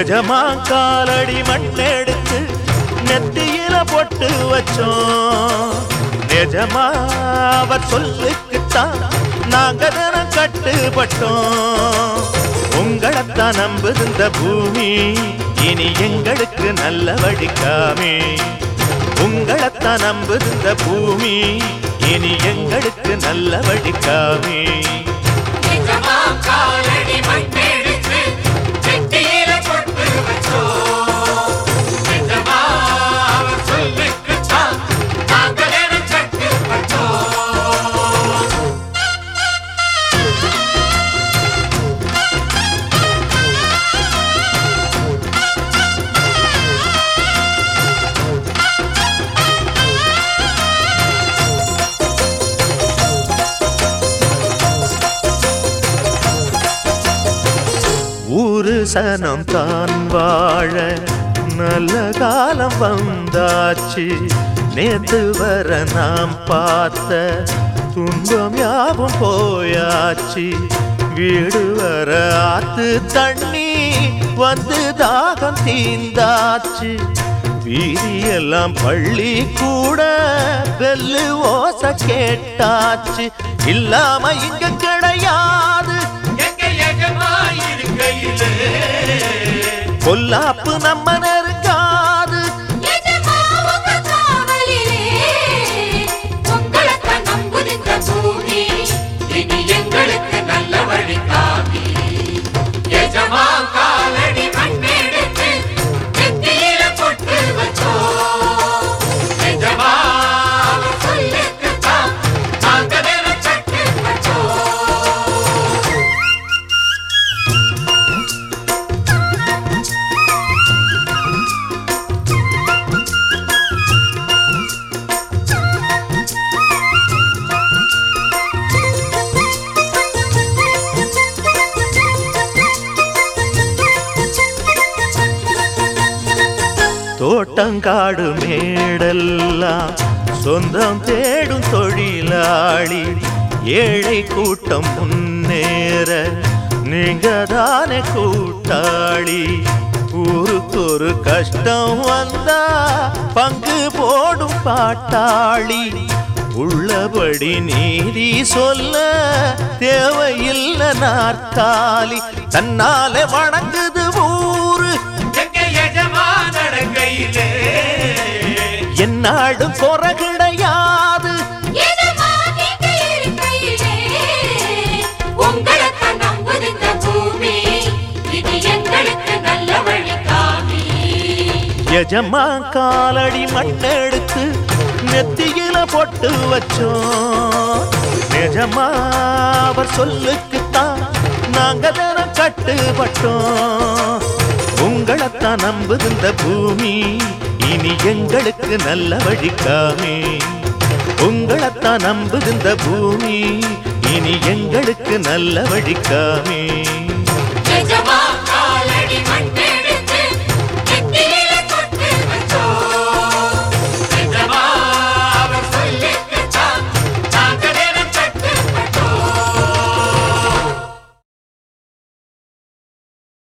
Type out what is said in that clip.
நிஜமா காலடி மண்ணெடுத்து நெத்தியில பொட்டு வச்சோம் நிஜமா அவர் சொல்லுக்குத்தான் நாங்க தினம் கட்டுப்பட்டோம் உங்களைத்தான் நம்புகின்ற பூமி இனி எங்களுக்கு நல்ல வழிக்காமே உங்களைத்தான் நம்புகின்ற பூமி இனி எங்களுக்கு நல்ல வழிக்காமே நிஜமா காலடி மண்ணெடுத்து நெத்தியில பொட்டு வச்சோம். நிஜமா அவர் சொல்லுக்குத்தான் நாங்கள் என கட்டுப்பட்டோம். ஊரு சனம் தான் வாழ நல்ல காலம் வந்தாச்சு நேத்து வர நாம் பார்த்த துன்பம் யாவும் போயாச்சு வீடு வர ஆத்து தண்ணி வந்து தாகம் தீந்தாச்சு வீதியெல்லாம் பள்ளி கூட பெல்லு ஓச கேட்டாச்சு இல்லாம இங்க கிடையாது எங்க எஜமான் இருக்கையிலே பொல்லாப்பு நம்ம நெருங்காது எஜமா உங்க காவலிலே உங்களைத்தான் நம்புகின்ற பூமி இனி எங்களுக்கு நல்ல வழி காமி எஜமா காலடி மண்ணெடுத்து நெத்தியில பொட்டு வச்சோம் எஜமா அவர் சொல்லுக்குத்தான் நாங்கள் என கட்டுப்பட்டோம். தோட்டங்காடு மேடெல்லாம் சொந்தம் தேடும் தொழிலாளி ஏழை கூட்டம் முன்னேற நீங்க தானே கூட்டாளி ஊருக்கு ஒரு கஷ்டம் வந்தா பங்கு போடும் பாட்டாளி உள்ளபடி நீதி சொல்ல தேவையில்லை நாற்காலி தன்னாலே வணங்குது ஊரு எங்க எஜமான் நடக்கையிலே என்னாடும் குறை கிடையாது எஜமா நீங்க இருக்கையிலே உங்களைத்தான் நம்புகின்ற பூமி இது எங்களுக்கு நல்ல வழி காமி எஜமா காலடி மண்ணெடுத்து நெத்தியில பொட்டு வச்சோம் நிஜமா அவர் சொல்லுக்குத்தான் நாங்க தினம் கட்டுப்பட்டோம் உங்களைத்தான் நம்புகின்ற பூமி இனி எங்களுக்கு நல்ல வழிக்காமே உங்களைத்தான் நம்புகின்ற பூமி இனி எங்களுக்கு நல்ல வழிக்காமே